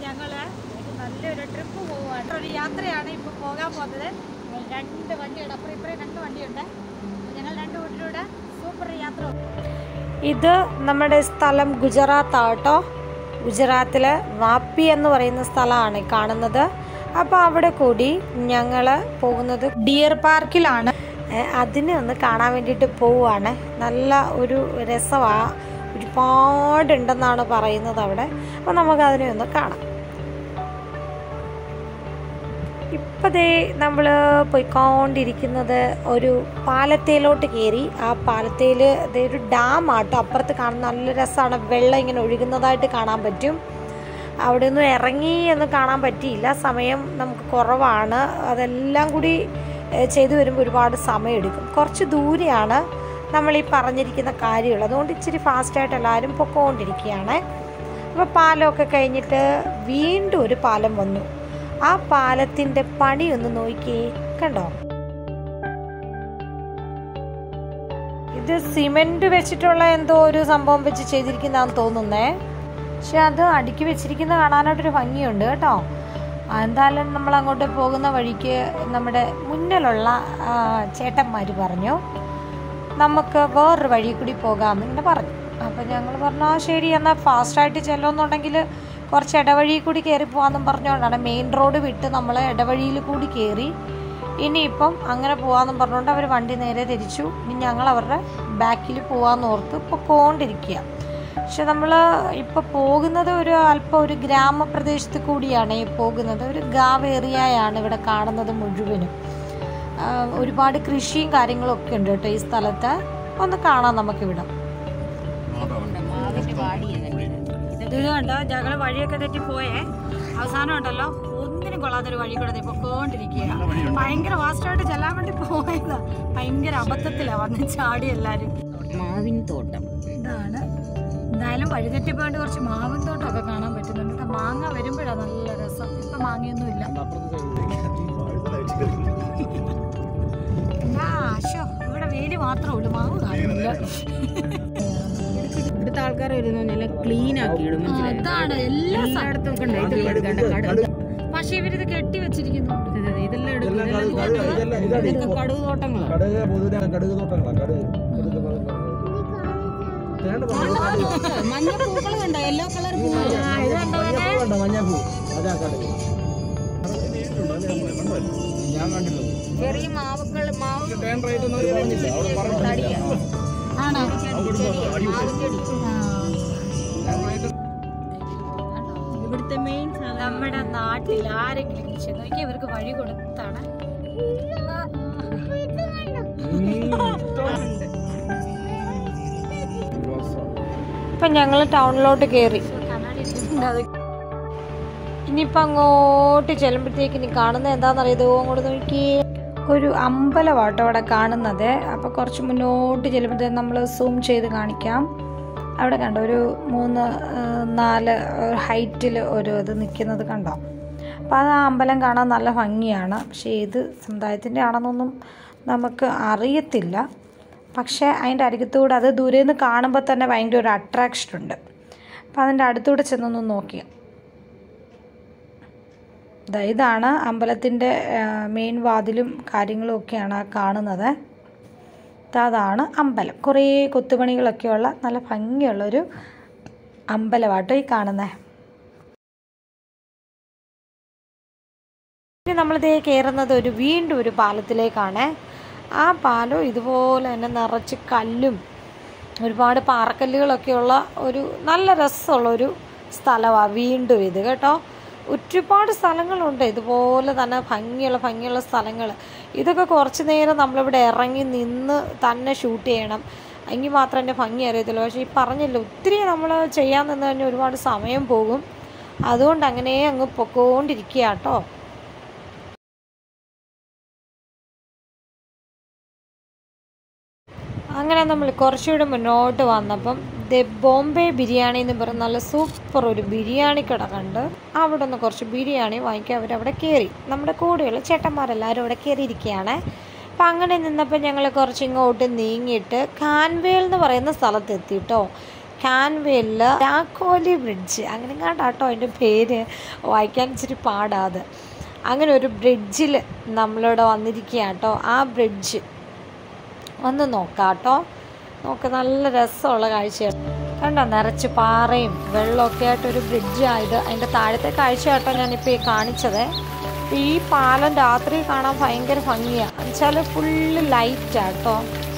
ഞങ്ങള് നല്ലൊരു ട്രിപ്പ് പോവുകയാണ് ഒരു യാത്രയാണ് ഇപ്പൊ പോകാൻ പോകുന്നത് ഞങ്ങൾ രണ്ട് വണ്ടിയുണ്ട് അപ്പുറം ഇപ്പുറം രണ്ട് വണ്ടിയുണ്ട് ഞങ്ങൾ രണ്ട് വീട്ടിലൂടെ സൂപ്പർ യാത്ര ഇത് നമ്മുടെ സ്ഥലം ഗുജറാത്ത് ആട്ടോ ഗുജറാത്തിലെ വാപ്പി എന്ന് പറയുന്ന സ്ഥലമാണ് ഈ കാണുന്നത് അപ്പോൾ അവിടെ കൂടി ഞങ്ങൾ പോകുന്നത് ഡിയർ പാർക്കിലാണ് ഏ, അതിനെ ഒന്ന് കാണാൻ വേണ്ടിയിട്ട് പോവുകയാണ് നല്ല ഒരു രസമാണ് ഒരുപാടുണ്ടെന്നാണ് പറയുന്നത് അവിടെ അപ്പോൾ നമുക്ക് അതിനെ ഒന്ന് കാണാം ഇപ്പതേ നമ്മൾ പോയിക്കൊണ്ടിരിക്കുന്നത് ഒരു പാലത്തേലോട്ട് കയറി ആ പാലത്തേൽ ഇതേ ഒരു ഡാം ആട്ടോ അപ്പുറത്ത് കാണാൻ നല്ല രസമാണ് വെള്ളം ഇങ്ങനെ ഒഴുകുന്നതായിട്ട് കാണാൻ പറ്റും അവിടെ ഒന്നും ഇറങ്ങി എന്ന് കാണാൻ പറ്റിയില്ല സമയം നമുക്ക് കുറവാണ് അതെല്ലാം കൂടി ഏഹ്, ചെയ്തു വരുമ്പോൾ ഒരുപാട് സമയം എടുക്കും കുറച്ച് ദൂരെയാണ് നമ്മൾ ഈ പറഞ്ഞിരിക്കുന്ന കാര്യങ്ങൾ അതുകൊണ്ട് ഇച്ചിരി ഫാസ്റ്റായിട്ട് എല്ലാവരും പൊക്കോണ്ടിരിക്കുകയാണ് അപ്പോൾ പാലമൊക്കെ കഴിഞ്ഞിട്ട് വീണ്ടും ഒരു പാലം വന്നു ആ പാലത്തിന്റെ പണി ഒന്ന് നോക്കിയേ കണ്ടോ ഇത് സിമെന്റ് വെച്ചിട്ടുള്ള എന്തോ ഒരു സംഭവം വെച്ച് ചെയ്തിരിക്കുന്നതാന്ന് തോന്നുന്നേ പക്ഷെ അത് അടുക്കി വെച്ചിരിക്കുന്ന കാണാനായിട്ടൊരു ഭംഗിയുണ്ട് കേട്ടോ ആ, എന്തായാലും നമ്മൾ അങ്ങോട്ട് പോകുന്ന വഴിക്ക് നമ്മുടെ മുന്നിലുള്ള ആ, ചേട്ടന്മാര് പറഞ്ഞു നമുക്ക് വേറൊരു വഴി കൂടി പോകാമെന്ന് ഇങ്ങനെ പറഞ്ഞു അപ്പം ഞങ്ങൾ പറഞ്ഞു ആ ശരി എന്നാൽ ഫാസ്റ്റായിട്ട് ചെല്ലുമെന്നുണ്ടെങ്കിൽ കുറച്ച് ഇടവഴി കൂടി കയറി പോകാമെന്നും പറഞ്ഞുകൊണ്ടാണ് മെയിൻ റോഡ് വിട്ട് നമ്മൾ ഇടവഴിയിൽ കൂടി കയറി ഇനിയിപ്പം അങ്ങനെ പോകാമെന്നും പറഞ്ഞുകൊണ്ട് അവർ വണ്ടി നേരെ തിരിച്ചു ഇനി ഞങ്ങൾ അവരുടെ ബാക്കിൽ പോകാമെന്ന് ഓർത്ത് പൊക്കോണ്ടിരിക്കുക പക്ഷെ നമ്മൾ ഇപ്പോൾ പോകുന്നത് ഒരു അല്പം ഒരു ഗ്രാമപ്രദേശത്ത് കൂടിയാണ് ഈ പോകുന്നത് ഒരു ഗാവ് ഏറിയയാണ് ഇവിടെ കാണുന്നത് മുഴുവനും ആ, ഒരുപാട് കൃഷിയും കാര്യങ്ങളും ഒക്കെ ഉണ്ട് കേട്ടോ ഈ സ്ഥലത്ത് ഒന്ന് കാണാം നമുക്കിവിടെ ഇത് കണ്ടോ ഞങ്ങൾ വഴിയൊക്കെ തെറ്റി പോയേ അവസാനം ഉണ്ടല്ലോ ഒന്നിനും കൊള്ളാത്തൊരു വഴി കൂടെ ദേ പൊക്കോണ്ടിരിക്കുക ഭയങ്കര ഫാസ്റ്റായിട്ട് ചെല്ലാൻ വേണ്ടി പോയതാ ഭയങ്കര അബദ്ധത്തിലാ വന്ന് ചാടി എല്ലാരും മാവിൻ തോട്ടം ഇതാണ് എന്തായാലും വഴി തെറ്റിപ്പോയിട്ട് കുറച്ച് മാവിൻ തോട്ടമൊക്കെ കാണാൻ പറ്റുന്നുണ്ട് കേട്ടോ മാങ്ങ വരുമ്പോഴാണ് നല്ല രസം ഇപ്പൊ മാങ്ങയൊന്നും ഇല്ല ആ അശോ ഇവിടെ വേലി മാത്രമേ ഉള്ളൂ മാവ് കാണുന്നില്ല ഇവിടുത്തെ ആൾക്കാർ വരുന്ന ക്ലീൻ ആക്കി ഇടും മനസ്സിലായോ? അതാണ് എല്ലാ സ്ഥ- എല്ലായിടത്തും ഒക്കെ ഉണ്ട് ഇതൊക്കെ എടുക്കണ്ട കട പക്ഷെ ഇവരിത് കെട്ടി വെച്ചിരിക്കുന്നുണ്ട് ഇതെ, ഇതെ, ഇതെല്ലാം എടുക്കും ഇതെല്ലാം തോട്ടങ്ങളാ. ഇതൊക്കെ കടുക് തോട്ടങ്ങളാണ് കടുക് പൊതുവെ കടുക് തോട്ടങ്ങളാ കടുക് കടുക് തോട്ടങ്ങളാ. തേണ്ട തോട്ടം. മഞ്ഞ പൂക്കൾ കണ്ടോ യെല്ലോ കളർ പൂ മഞ്ഞപ്പൂ കണ്ടോ മഞ്ഞപ്പൂ അതാ കടുക് ഞാൻ കണ്ടില്ല ചെറിയ മാവുകൾ മാവ് ടേൺ റൈറ്റ് ഒന്നും അവര് പറഞ്ഞില്ല അവിടെ പറഞ്ഞില്ല ആണോ ഇവിടുത്തെ മെയിൻ നമ്മുടെ നാട്ടിൽ ആരെങ്കിലും കൃഷി നോക്കി ഇവർക്ക് വഴി കൊടുത്താണ് ഇപ്പൊ ഞങ്ങൾ ടൗണിലോട്ട് കയറി ഇനിയിപ്പൊ അങ്ങോട്ട് ചെല്ലുമ്പോഴത്തേക്ക് ഇനി കാണുന്നത് എന്താണെന്നറിയത് അങ്ങോട്ട് നോക്കിയേ ഒരു അമ്പലമാട്ടോ അവിടെ കാണുന്നത് അപ്പൊ കുറച്ച് മുന്നോട്ട് ചെല്ലുമ്പോഴത്തേക്ക് നമ്മൾ സൂം ചെയ്ത് കാണിക്കാം അവിടെ കണ്ടോ ഒരു മൂന്ന് ആ, നാല് ഹൈറ്റിൽ ഒരു ഇത് നിൽക്കുന്നത് കണ്ടോ അപ്പം അത് ആ അമ്പലം കാണാൻ നല്ല ഭംഗിയാണ് പക്ഷേ ഏത് സമുദായത്തിൻ്റെ ആണെന്നൊന്നും നമുക്ക് അറിയത്തില്ല പക്ഷേ അതിൻ്റെ അരികത്തൂടെ അത് ദൂരെ നിന്ന് കാണുമ്പോൾ തന്നെ ഭയങ്കര ഒരു അട്രാക്ഷൻ ഉണ്ട് അപ്പം അതിൻ്റെ അടുത്തൂടെ ചെന്നൊന്ന് നോക്കിയാൽ ദാ ഇതാണ് അമ്പലത്തിൻ്റെ മെയിൻ വാതിലും കാര്യങ്ങളും ഒക്കെയാണ് ആ കാണുന്നത് ദാ അതാണ് അമ്പലം കുറേ കൊത്തുപണികളൊക്കെയുള്ള നല്ല ഭംഗിയുള്ളൊരു അമ്പലമാട്ടോ ഈ കാണുന്നത് ഇനി നമ്മളിതേ കയറുന്നത് ഒരു വീണ്ടും ഒരു പാലത്തിലേക്കാണ് ആ പാലം ഇതുപോലെ തന്നെ നിറച്ച് കല്ലും ഒരുപാട് പാറക്കല്ലുകളൊക്കെയുള്ള ഒരു നല്ല രസമുള്ളൊരു സ്ഥലമാണ് വീണ്ടും ഇത് കേട്ടോ ഒരുപാട് സ്ഥലങ്ങളുണ്ട് ഇതുപോലെ തന്നെ ഭംഗിയുള്ള ഭംഗിയുള്ള സ്ഥലങ്ങൾ ഇതൊക്കെ കുറച്ച് നേരം നമ്മളിവിടെ ഇറങ്ങി നിന്ന് തന്നെ ഷൂട്ട് ചെയ്യണം എങ്കിൽ മാത്രമേ എൻ്റെ ഭംഗി അറിയത്തുള്ളൂ പക്ഷേ ഈ പറഞ്ഞില്ല ഒത്തിരി നമ്മൾ ചെയ്യാൻ നിന്ന് തന്നെ ഒരുപാട് സമയം പോകും അതുകൊണ്ട് അങ്ങനെ അങ്ങ് പൊക്കോണ്ടിരിക്കുക കേട്ടോ അങ്ങനെ നമ്മൾ കുറച്ചുകൂടെ മുന്നോട്ട് വന്നപ്പം ദ ബോംബെ ബിരിയാണി എന്ന് പറഞ്ഞ നല്ല സൂപ്പർ ഒരു ബിരിയാണി കട കണ്ട് അവിടെ നിന്ന് കുറച്ച് ബിരിയാണി വാങ്ങിക്കാൻ അവരവിടെ കയറി നമ്മുടെ കൂടെയുള്ള ചേട്ടന്മാരെല്ലാവരും അവിടെ കയറിയിരിക്കുകയാണ് അപ്പം അങ്ങനെ നിന്നപ്പോൾ ഞങ്ങൾ കുറച്ച് ഇങ്ങോട്ട് നീങ്ങിയിട്ട് കാൻവേൽ എന്ന് പറയുന്ന സ്ഥലത്ത് എത്തിട്ടോ കാൻവേലിൽ രാക്കോലി ബ്രിഡ്ജ് അങ്ങനെ കണ്ടാട്ടോ അതിൻ്റെ പേര് വായിക്കാൻ ഇച്ചിരി പാടാത് അങ്ങനെ ഒരു ബ്രിഡ്ജിൽ നമ്മളിവിടെ വന്നിരിക്കുക കേട്ടോ ആ ബ്രിഡ്ജ് ഒന്ന് നോക്കാം കേട്ടോ നോക്ക് നല്ല രസമുള്ള കാഴ്ചയാണ് കണ്ടോ നിറച്ച് പാറയും വെള്ളമൊക്കെ ആയിട്ടൊരു ബ്രിഡ്ജായത് അതിൻ്റെ താഴത്തെ കാഴ്ച കേട്ടോ ഞാനിപ്പോൾ ഈ കാണിച്ചത് ഈ പാലം രാത്രി കാണാൻ ഭയങ്കര ഭംഗിയാണ് എന്നുവെച്ചാൽ ഫുള്ള് ലൈറ്റാണ് കേട്ടോ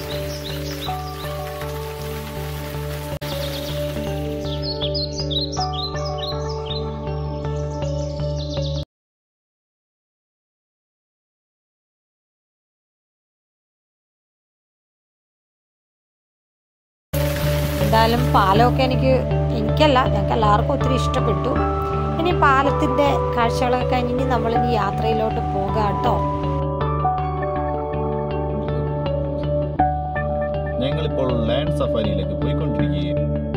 എന്തായാലും പാലമൊക്കെ എനിക്ക് എനിക്കല്ല ഞങ്ങൾക്ക് എല്ലാവർക്കും ഒത്തിരി ഇഷ്ടപ്പെട്ടു ഇനി പാലത്തിൻ്റെ കാഴ്ചകളൊക്കെ കഴിഞ്ഞ് ഇനി നമ്മളിനി യാത്രയിലോട്ട് പോകാം കേട്ടോ ഞങ്ങളിപ്പോൾ ലാൻഡ് സഫാരിയിലേക്ക് പോയിക്കൊണ്ടിരിക്കുകയും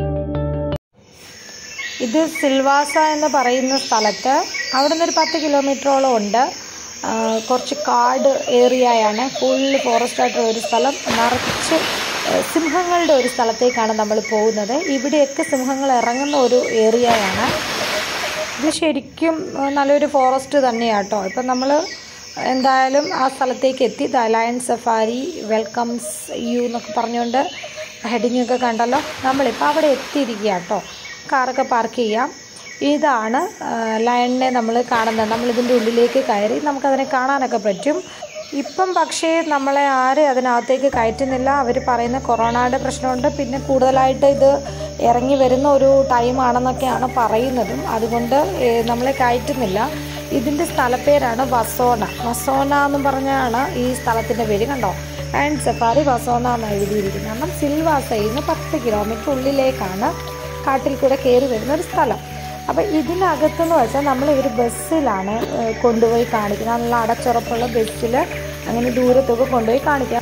ഇത് സിൽവാസ എന്ന് പറയുന്ന സ്ഥലത്ത് അവിടെ നിന്ന് ഒരു പത്ത് കിലോമീറ്ററോളം ഉണ്ട് ആ, കുറച്ച് കാട് ഏറിയയാണ് ഫുള്ള് ഫോറസ്റ്റ് ആയിട്ടുള്ള ഒരു സ്ഥലം നിറച്ച് ആ, സിംഹങ്ങളുടെ ഒരു സ്ഥലത്തേക്കാണ് നമ്മൾ പോകുന്നത് ഇവിടെയൊക്കെ സിംഹങ്ങൾ ഇറങ്ങുന്ന ഒരു ഏരിയയാണ് ഇത് ശരിക്കും ആ, നല്ലൊരു ഫോറസ്റ്റ് തന്നെയാണ് കേട്ടോ ഇപ്പം നമ്മൾ എന്തായാലും ആ സ്ഥലത്തേക്ക് എത്തി the lion safari welcomes you എന്നൊക്കെ പറഞ്ഞുകൊണ്ട് ഹെഡിങ് ഒക്കെ കണ്ടല്ലോ നമ്മളിപ്പോൾ അവിടെ എത്തിയിരിക്കുക കേട്ടോ കാറൊക്കെ പാർക്ക് ചെയ്യാം ഇതാണ് ആ, ലയണിനെ നമ്മൾ കാണുന്നത് നമ്മളിതിൻ്റെ ഉള്ളിലേക്ക് കയറി നമുക്കതിനെ കാണാനൊക്കെ പറ്റും ഇപ്പം പക്ഷേ നമ്മളെ ആരും അതിനകത്തേക്ക് കയറ്റുന്നില്ല അവർ പറയുന്ന കൊറോണയുടെ പ്രശ്നമുണ്ട് പിന്നെ കൂടുതലായിട്ട് ഇത് ഇറങ്ങി വരുന്ന ഒരു ടൈമാണെന്നൊക്കെയാണ് പറയുന്നതും അതുകൊണ്ട് ഏ, നമ്മളെ കയറ്റുന്നില്ല ഇതിൻ്റെ സ്ഥലപ്പേരാണ് വസോന വസോന എന്ന് പറഞ്ഞാണ് ഈ സ്ഥലത്തിൻ്റെ പേര് കണ്ടോ ആൻഡ് സഫാരി വസോന എന്ന് എഴുതിയിരിക്കുന്നത് കാരണം സിൽവാസയിൽ നിന്ന് പത്ത് കിലോമീറ്റർ ഉള്ളിലേക്കാണ് കാട്ടിൽ കൂടെ കയറി വരുന്ന ഒരു സ്ഥലം അപ്പോൾ ഇതിനകത്തെന്ന് വെച്ചാൽ നമ്മൾ ഒരു ബസ്സിലാണ് ഏഹ്, കൊണ്ടുപോയി കാണിക്കുന്നത് നല്ല അടച്ചുറപ്പുള്ള ബസ്സിൽ അങ്ങനെ ദൂരത്തൊക്കെ കൊണ്ടുപോയി കാണിക്കാം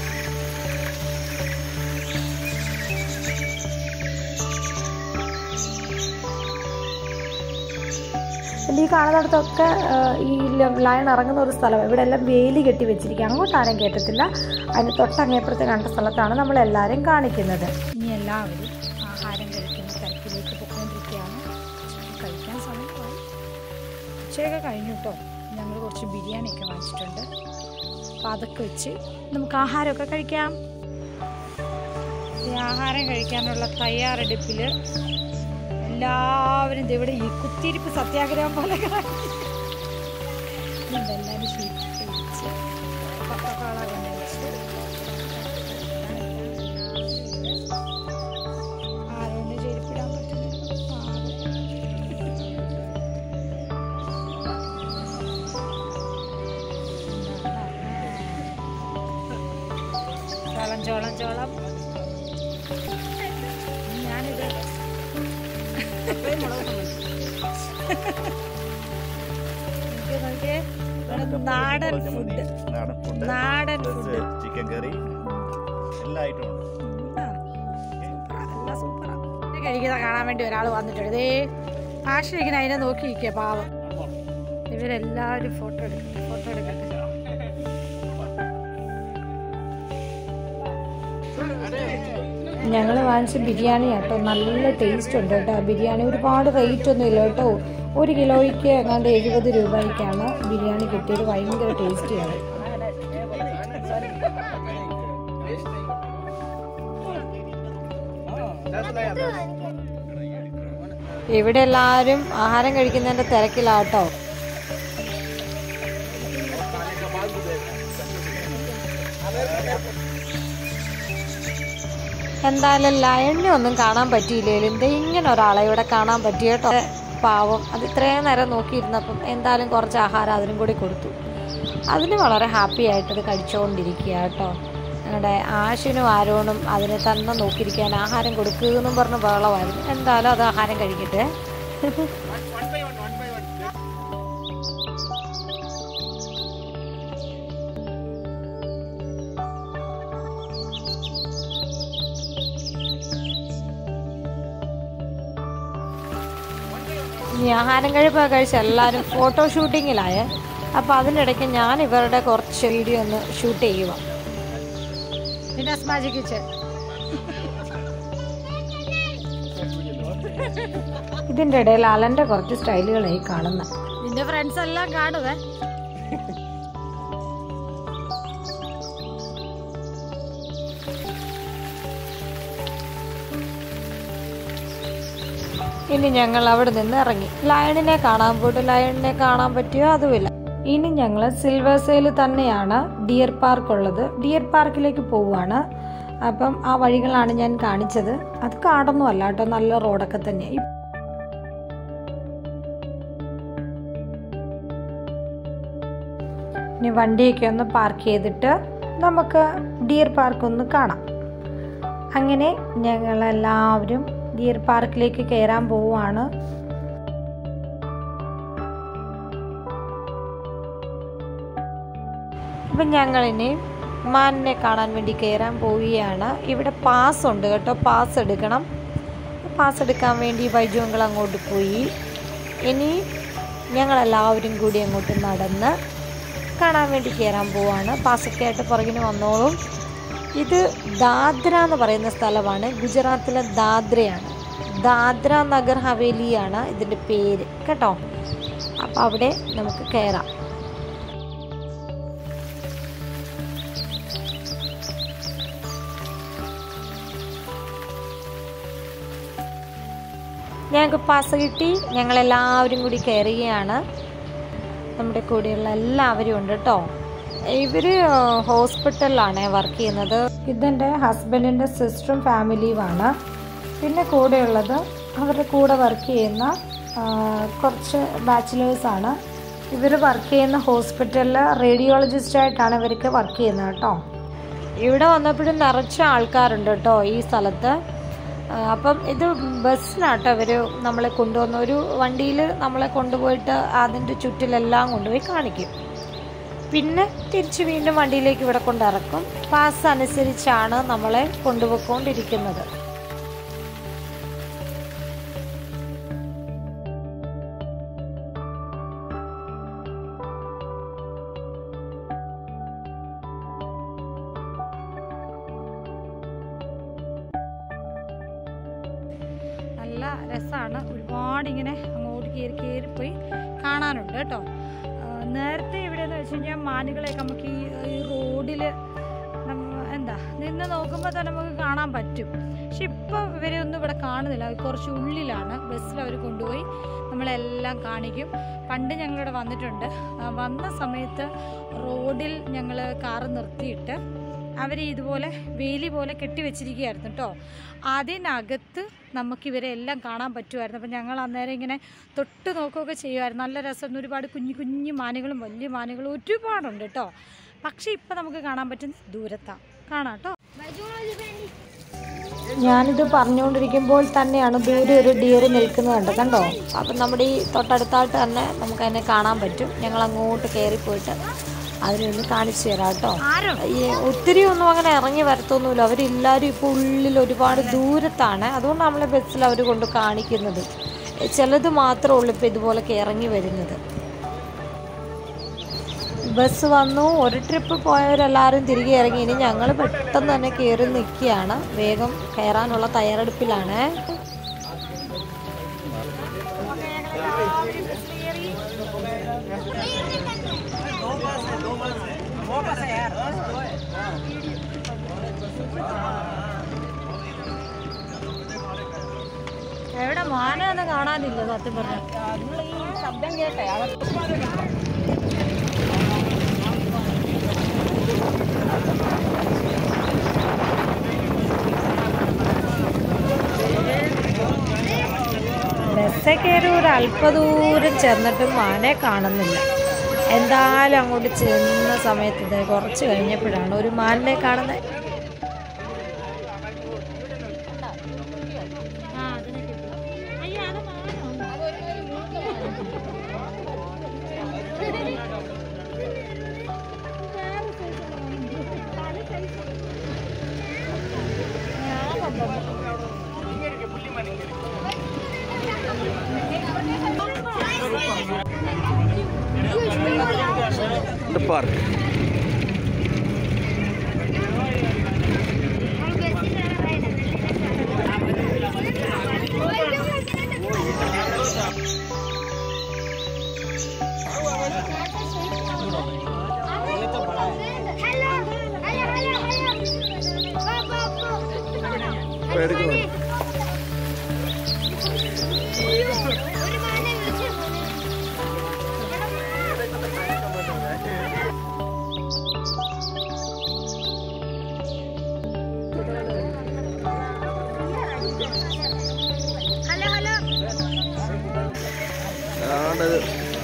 പിന്നെ ഈ കാണുന്നിടത്തൊക്കെ ഏഹ്, ഈ ല- ലയൺ ഇറങ്ങുന്ന ഒരു സ്ഥലം ഇവിടെ എല്ലാം വേലി കെട്ടി വെച്ചിരിക്കുക അങ്ങോട്ട് ആരും കയറ്റത്തില്ല അതിന് തൊട്ടങ്ങേപ്പുറത്ത് കണ്ട സ്ഥലത്താണ് നമ്മൾ എല്ലാവരും കാണിക്കുന്നത് ഇനി എല്ലാവരും ആഹാരം കഴിക്കുന്ന തിരക്കിലേക്ക് പോയിക്കൊണ്ടിരിക്കുകയാണ് കഴിക്കാൻ സമയമായി ഉച്ചയൊക്കെ കഴിഞ്ഞു കേട്ടോ ഞങ്ങൾ കുറച്ച് ബിരിയാണിയൊക്കെ വാങ്ങിച്ചിട്ടുണ്ട് അപ്പോൾ അതൊക്കെ വെച്ച് നമുക്ക് ആഹാരമൊക്കെ കഴിക്കാം ഈ ആഹാരം കഴിക്കാനുള്ള തയ്യാറെടുപ്പിൽ എല്ലാവരും ദേ ഇവിടെ ഈ കുത്തിയിരിപ്പ് സത്യാഗ്രഹം പോലെ കാണിക്കും. ഇതെല്ലാവരും ഷീറ്റ് വെച്ച് പപ്പക്കാള കൊണ്ട് വെച്ച് ആരോണ്ട് ചെരുപ്പിടാൻ പറ്റുന്നില്ല ചോളം ചോളം ചോളം ഞാനിത് എനിക്ക് നോക്കിയേ ഇവിടെ നാടൻ ഫുഡ് നാടൻ ഫുഡ് നാടൻ ഫുഡ് ചിക്കൻ കറി എല്ലാ ഐറ്റവും ഉണ്ട് കഴിക്കുന്ന കാണാൻ വേണ്ടി ഒരാൾ വന്നിട്ടുണ്ട് ഇതേ ആശ്രയിക്കുന്ന അതിനെ നോക്കിയിരിക്കുക പാവം ഇവരെല്ലാവരും ഫോട്ടോ എടുക്കട്ടെ ഫോട്ടോ എടുക്കട്ടെ ഞങ്ങൾ വാങ്ങിച്ച ബിരിയാണി കേട്ടോ നല്ല ടേസ്റ്റ് ഉണ്ട് കേട്ടോ ബിരിയാണി ഒരുപാട് റേറ്റ് ഒന്നും ഇല്ല കേട്ടോ ഒരു കിലോയ്ക്ക് എങ്ങാണ്ട് എഴുപത് രൂപയ്ക്കാണ് ബിരിയാണി കിട്ടിയത് ഭയങ്കര ടേസ്റ്റിയാണ് ഇവിടെ എല്ലാവരും ആഹാരം കഴിക്കുന്നതിന്റെ തിരക്കിലാട്ടോ എന്തായാലും ലയണിനെ ഒന്നും കാണാൻ പറ്റിയില്ലേലും ഇത് ഇങ്ങനെ ഒരാളെ ഇവിടെ കാണാൻ പറ്റി കേട്ടോ പാവം അത് ഇത്രയും നേരം നോക്കിയിരുന്നപ്പം എന്തായാലും കുറച്ച് ആഹാരം അതിനും കൂടി കൊടുത്തു അതിന് വളരെ ഹാപ്പി ആയിട്ട് ഇത് കഴിച്ചുകൊണ്ടിരിക്കുക കേട്ടോ ഞങ്ങളുടെ ആശിനും ആരോണും അതിനെ തന്നെ നോക്കിയിരിക്കാൻ ആഹാരം കൊടുക്കുമെന്നും പറഞ്ഞ് ബഹളമായിരുന്നു എന്തായാലും അത് ആഹാരം കഴിക്കട്ടെ ഇനി ആഹാരം കഴിപ്പൊക്കെ കഴിച്ച് എല്ലാവരും ഫോട്ടോ ഷൂട്ടിങ്ങിലായേ അപ്പോൾ അതിനിടയ്ക്ക് ഞാൻ ഇവരുടെ കുറച്ച് വീഡിയോ ഒന്ന് ഷൂട്ട് ചെയ്യുക മാജിക് കിച്ചൺ ഇതിന്റെ ഇടയിൽ അലന്റെ കുറച്ച് സ്റ്റൈലുകളായി കാണുന്ന നിന്റെ ഫ്രണ്ട്സ് എല്ലാം കാണുവേ ഇനി ഞങ്ങൾ അവിടെ നിന്ന് ഇറങ്ങി ലയണിനെ കാണാൻ പോയിട്ട് ലയണിനെ കാണാൻ പറ്റിയോ അതുമില്ല ഇനി ഞങ്ങൾ സിൽവേഴ്സയിൽ തന്നെയാണ് ഡിയർ പാർക്ക് ഉള്ളത് ഡിയർ പാർക്കിലേക്ക് പോവുകയാണ് അപ്പം ആ വഴികളാണ് ഞാൻ കാണിച്ചത് അത് കാടൊന്നും അല്ല കേട്ടോ നല്ല റോഡൊക്കെ തന്നെയാണ് ഇനി വണ്ടിയൊക്കെ ഒന്ന് പാർക്ക് ചെയ്തിട്ട് നമുക്ക് ഡിയർ പാർക്ക് ഒന്ന് കാണാം അങ്ങനെ ഞങ്ങളെല്ലാവരും ഡിയർ പാർക്കിലേക്ക് കയറാൻ പോവുകയാണ് അപ്പം ഞങ്ങളിനി മാനിനെ കാണാൻ വേണ്ടി കയറാൻ പോവുകയാണ് ഇവിടെ പാസ് ഉണ്ട് കേട്ടോ പാസ് എടുക്കണം പാസ് എടുക്കാൻ വേണ്ടി ബൈജു അങ്കിൾ അങ്ങോട്ട് പോയി ഇനി ഞങ്ങളെല്ലാവരും കൂടി അങ്ങോട്ട് നടന്ന് കാണാൻ വേണ്ടി കയറാൻ പോവാണ് പാസൊക്കെ ആയിട്ട് പുറകിന് വന്നോളും ഇത് ദാദ്ര എന്ന് പറയുന്ന സ്ഥലമാണ് ഗുജറാത്തിലെ ദാദ്രയാണ് ദാദ്ര നഗർ ഹവേലിയാണ് ഇതിൻ്റെ പേര് കേട്ടോ അപ്പോൾ അവിടെ നമുക്ക് കയറാം ഞങ്ങൾക്ക് പാസ് കിട്ടി ഞങ്ങളെല്ലാവരും കൂടി കയറുകയാണ് നമ്മുടെ കൂടെയുള്ള എല്ലാവരും ഉണ്ട് കേട്ടോ ഇവർ ഹോസ്പിറ്റലിലാണ് വർക്ക് ചെയ്യുന്നത് ഇതെൻ്റെ ഹസ്ബൻഡിൻ്റെ സിസ്റ്ററും ഫാമിലിയുമാണ് പിന്നെ കൂടെയുള്ളത് അവരുടെ കൂടെ വർക്ക് ചെയ്യുന്ന ആ, കുറച്ച് ബാച്ചിലേഴ്സാണ് ഇവർ വർക്ക് ചെയ്യുന്ന ഹോസ്പിറ്റലിൽ റേഡിയോളജിസ്റ്റായിട്ടാണ് ഇവർക്ക് വർക്ക് ചെയ്യുന്നത് കേട്ടോ ഇവിടെ വന്നപ്പോഴും നിറച്ച ആൾക്കാരുണ്ട് കേട്ടോ ഈ സ്ഥലത്ത് ആ, അപ്പം ഇത് ബസ്സിനാട്ടോ ഇവർ നമ്മളെ കൊണ്ടുവന്ന ഒരു വണ്ടിയിൽ നമ്മളെ കൊണ്ടുപോയിട്ട് അതിൻ്റെ ചുറ്റിലെല്ലാം കൊണ്ടുപോയി കാണിക്കും പിന്നെ തിരിച്ച് വീണ്ടും വണ്ടിയിലേക്ക് ഇവിടെ കൊണ്ടിറക്കും പാസ് അനുസരിച്ചാണ് നമ്മളെ കൊണ്ടുപോയിക്കൊണ്ടിരിക്കുന്നത് നല്ല രസമാണ് ഒരുപാട് ഇങ്ങനെ അങ്ങോട്ട് കയറി കയറിപ്പോയി കാണാനുണ്ട് കേട്ടോ ആ, നേരത്തെ ഇവിടെയെന്ന് വെച്ച് കഴിഞ്ഞാൽ മാനുകളെയൊക്കെ നമുക്ക് ഈ ഈ റോഡിൽ എന്താ നിന്ന് നോക്കുമ്പോൾ തന്നെ നമുക്ക് കാണാൻ പറ്റും പക്ഷെ ഇപ്പോൾ ഇവരെ ഒന്നും ഇവിടെ കാണുന്നില്ല അവർ കുറച്ച് ഉള്ളിലാണ് ബസ്സിൽ അവർ കൊണ്ടുപോയി നമ്മളെല്ലാം കാണിക്കും പണ്ട് ഞങ്ങളിവിടെ വന്നിട്ടുണ്ട് ആ, വന്ന സമയത്ത് റോഡിൽ ഞങ്ങൾ കാറ് നിർത്തിയിട്ട് അവർ ഇതുപോലെ വേലി പോലെ കെട്ടി വെച്ചിരിക്കുകയായിരുന്നു കേട്ടോ അതിനകത്ത് നമുക്കിവരെ എല്ലാം കാണാൻ പറ്റുമായിരുന്നു അപ്പം ഞങ്ങൾ അന്നേരം ഇങ്ങനെ തൊട്ട് നോക്കുകയൊക്കെ ചെയ്യുമായിരുന്നു നല്ല രസമായിരുന്നു ഒരുപാട് കുഞ്ഞു കുഞ്ഞു മാനുകളും വലിയ മാനുകളും ഒരുപാടുണ്ട് കേട്ടോ പക്ഷേ ഇപ്പം നമുക്ക് കാണാൻ പറ്റുന്ന ദൂരത്താണ് കാണാം കേട്ടോ ഞാനിത് പറഞ്ഞുകൊണ്ടിരിക്കുമ്പോൾ തന്നെയാണ് ദൂരെ ഒരു ഡിയർ നിൽക്കുന്നത് കണ്ടത് കണ്ടോ അപ്പം നമ്മുടെ ഈ തൊട്ടടുത്തായിട്ട് തന്നെ നമുക്ക് അതിനെ കാണാൻ പറ്റും ഞങ്ങൾ അങ്ങോട്ട് കയറിപ്പോയിട്ട് അതിനൊന്ന് കാണിച്ചു തരാം കേട്ടോ ഈ ഒത്തിരി ഒന്നും അങ്ങനെ ഇറങ്ങി വരത്തൊന്നുമില്ല അവരെല്ലാവരും ഇപ്പോൾ ഉള്ളിൽ ഒരുപാട് ദൂരത്താണ് അതുകൊണ്ട് നമ്മളെ ബസ്സിൽ അവർ കൊണ്ട് കാണിക്കുന്നത് ചിലത് മാത്രമേ ഉള്ളൂ ഇപ്പോൾ ഇതുപോലൊക്കെ ഇറങ്ങി വരുന്നത് ബസ് വന്നു ഒരു ട്രിപ്പ് പോയവരെല്ലാവരും തിരികെ ഇറങ്ങി ഇനി ഞങ്ങൾ പെട്ടെന്ന് തന്നെ കയറി നിൽക്കുകയാണ് വേഗം കയറാനുള്ള തയ്യാറെടുപ്പിലാണ് എവിടെ മാനൊന്നും കാണാനില്ല സത്യം പറഞ്ഞ ഈ ശബ്ദം കേട്ടെ ബസ്സേ കയറി ഒരു അല്പദൂരം ചെന്നിട്ടും മാനെ കാണുന്നില്ല എന്തായാലും അങ്ങോട്ട് ചെന്ന സമയത്ത് ഇത് കുറച്ച് കഴിഞ്ഞപ്പോഴാണ് ഒരു മാനിനെ കാണുന്നത് പാർക്ക് ഇപ്പൊ എടുക്കുന്നു ഹലോ ഹലോ ആണ്ടത്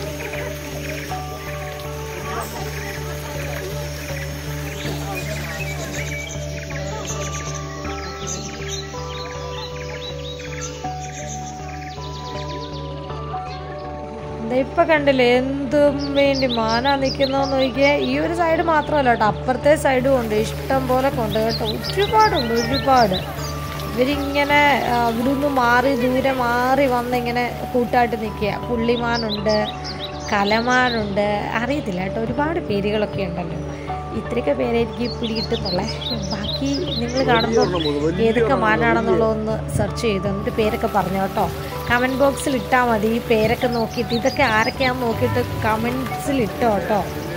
ദേ ഇപ്പൊ കണ്ടില്ലേ എന്തും വേണ്ടി മാനാ നിൽക്കുന്നോന്ന് നോക്കിയേ ഈ ഒരു സൈഡ് മാത്രമല്ല കേട്ടോ അപ്പുറത്തെ സൈഡും ഉണ്ട് ഇഷ്ടം പോലെ കൊണ്ട് കേട്ടോ ഒരുപാടുണ്ട് ഒരുപാട് ഇവരിങ്ങനെ ആ, ഇവിടുന്ന് മാറി ദൂരെ മാറി വന്ന് ഇങ്ങനെ കൂട്ടായിട്ട് നിൽക്കുക പുള്ളിമാനുണ്ട് കലമാനുണ്ട് അറിയത്തില്ല കേട്ടോ ഒരുപാട് പേരുകളൊക്കെ ഉണ്ടല്ലോ ഇത്രയൊക്കെ പേരെ എനിക്ക് പിടികിട്ടുന്നുള്ളേ ബാക്കി നിങ്ങൾ കാണുമ്പോൾ ഏതൊക്കെ മാനാണെന്നുള്ളതൊന്ന് സെർച്ച് ചെയ്ത് എന്നിട്ട് പേരൊക്കെ പറഞ്ഞു കേട്ടോ കമൻറ്റ് ബോക്സിൽ ഇട്ടാൽ മതി ഈ പേരൊക്കെ നോക്കിയിട്ട് ഇതൊക്കെ ആരൊക്കെയാണെന്ന് നോക്കിയിട്ട് കമൻസിൽ ഇട്ടോ കേട്ടോ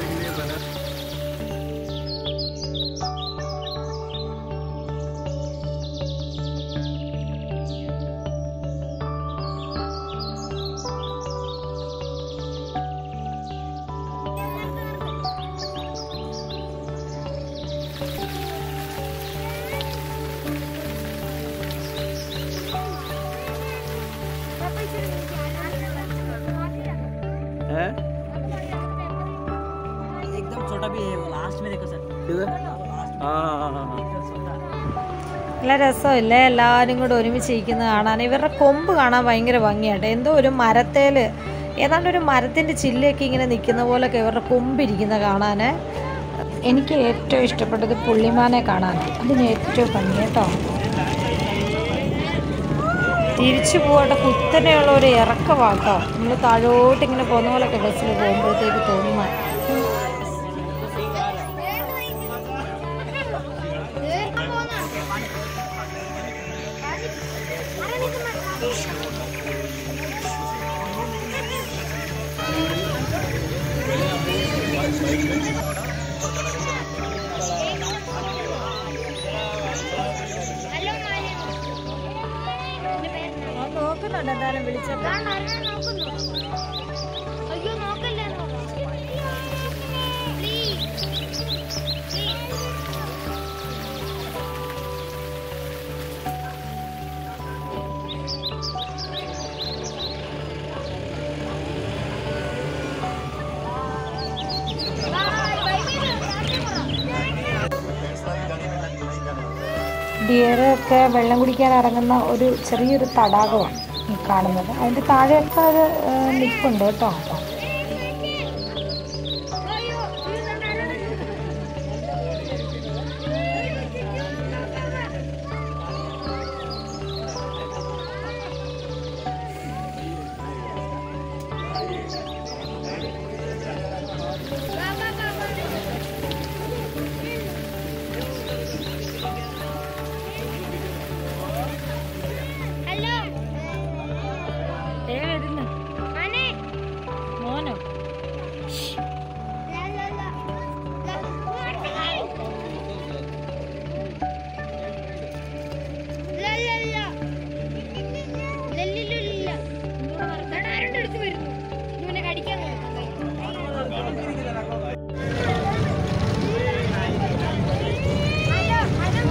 ഏ एकदम छोटा भी है वो लास्ट में देखो सर ഇത് ആ ആ, ആ, ആ. നല്ല രസമില്ലേ എല്ലാവരും കൂടെ ഒരുമിച്ച് ഇരിക്കുന്നത് കാണാൻ ഇവരുടെ കൊമ്പ് കാണാൻ ഭയങ്കര ഭംഗിയായിട്ട് എന്തോ ഒരു മരത്തേൽ ഏതാണ്ട് ഒരു മരത്തിൻ്റെ ചില്ലയൊക്കെ ഇങ്ങനെ നിൽക്കുന്ന പോലൊക്കെ ഇവരുടെ കൊമ്പിരിക്കുന്ന കാണാൻ എനിക്ക് ഏറ്റവും ഇഷ്ടപ്പെട്ടത് പുള്ളിമാനെ കാണാൻ അതിന് ഏറ്റവും ഭംഗി കേട്ടോ തിരിച്ചു പോകട്ടെ കുത്തനെയുള്ള ഒരു ഇറക്കമാട്ടോ നമ്മൾ താഴോട്ട് ഇങ്ങനെ പോകുന്ന പോലൊക്കെ ബസ്സിൽ പോകുമ്പോഴത്തേക്ക് തോന്നുന്നത് ഹലോ മാനേ എന്റെ പേര് നോക്കുന്നുണ്ട് എന്തായാലും വിളിച്ചപ്പോൾ ഞാൻ നരനെ നോക്കുന്നു അയ്യോ നോക്കല്ലേ ഡിയർ ഒക്കെ വെള്ളം കുടിക്കാൻ ഇറങ്ങുന്ന ഒരു ചെറിയൊരു തടാകമാണ് ഈ കാണുന്നത് അതിൻ്റെ താഴെയൊക്കെ ഒരു ഏഹ്, നിൽപ്പുണ്ട് കേട്ടോ അയ്യോ ഹലോ ഏ വരുന്നു മാനേ മോനോ ലാ ലാ ലാ ലാ ലാ ലാ ലല്ലില്ലില്ല ആരുടെ അടുത്ത് വരുന്നു ഇവനെ കടിക്കാൻ ഹലോ ഹലോ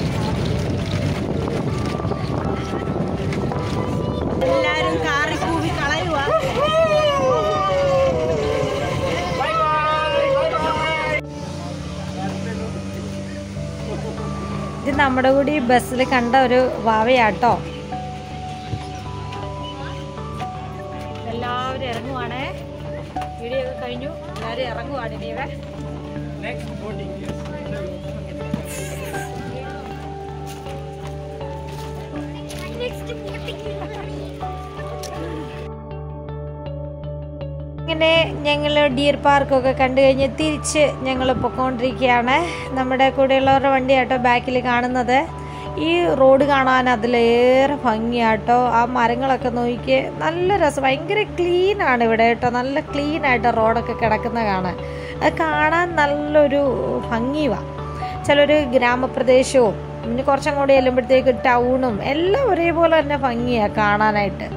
എല്ലാരും കാറി കൂവി കളയുവാ ഇത് നമ്മുടെ കൂടി ബസ്സിൽ കണ്ട ഒരു വാവയാട്ടോ എല്ലാവരും ഇറങ്ങുവാണേ വീഡിയോ ഒക്കെ കഴിഞ്ഞു എല്ലാവരും ഇറങ്ങുവാണ് ഇനിവേ നെക്സ്റ്റ് പോട്ടിക്ക് ഇങ്ങനെ ഞങ്ങൾ ഡിയർ പാർക്കൊക്കെ കണ്ടു കഴിഞ്ഞ് തിരിച്ച് ഞങ്ങൾ പൊക്കോണ്ടിരിക്കുകയാണ് നമ്മുടെ കൂടെയുള്ളവരുടെ വണ്ടിയാട്ടോ ബാക്കിൽ കാണുന്നത് ഈ റോഡ് കാണാൻ അതിലേറെ ഭംഗിയാട്ടോ ആ മരങ്ങളൊക്കെ നോക്കി നല്ല രസം ഭയങ്കര ക്ലീൻ ആണ് ഇവിടെ കേട്ടോ നല്ല ക്ലീൻ ആയിട്ട് റോഡൊക്കെ കിടക്കുന്ന കാണാൻ അത് കാണാൻ നല്ലൊരു ഭംഗിയുവാ ചിലൊരു ഗ്രാമപ്രദേശവും പിന്നെ കുറച്ചങ്ങോട്ട് ചെല്ലുമ്പോഴത്തേക്ക് ടൗണും എല്ലാം ഒരേപോലെ തന്നെ ഭംഗിയാണ് കാണാനായിട്ട്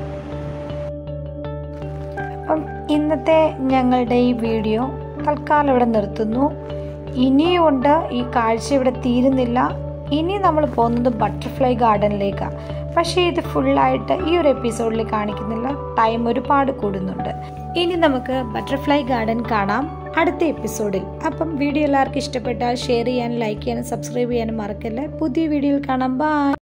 അപ്പം ഇന്നത്തെ ഞങ്ങളുടെ ഈ വീഡിയോ തൽക്കാലം ഇവിടെ നിർത്തുന്നു ഇനിയുണ്ട് ഈ കാഴ്ച ഇവിടെ തീരുന്നില്ല ഇനി നമ്മൾ പോകുന്നത് ബട്ടർഫ്ലൈ ഗാർഡനിലേക്കാണ് പക്ഷേ ഇത് ഫുള്ളായിട്ട് ഈ ഒരു എപ്പിസോഡിൽ കാണിക്കുന്നില്ല ടൈം ഒരുപാട് കൂടുന്നുണ്ട് ഇനി നമുക്ക് ബട്ടർഫ്ലൈ ഗാർഡൻ കാണാം അടുത്ത എപ്പിസോഡിൽ അപ്പം വീഡിയോ എല്ലാവർക്കും ഇഷ്ടപ്പെട്ടാൽ ഷെയർ ചെയ്യാനും ലൈക്ക് ചെയ്യാനും സബ്സ്ക്രൈബ് ചെയ്യാനും മറക്കല്ലേ പുതിയ വീഡിയോയിൽ കാണാം ബൈ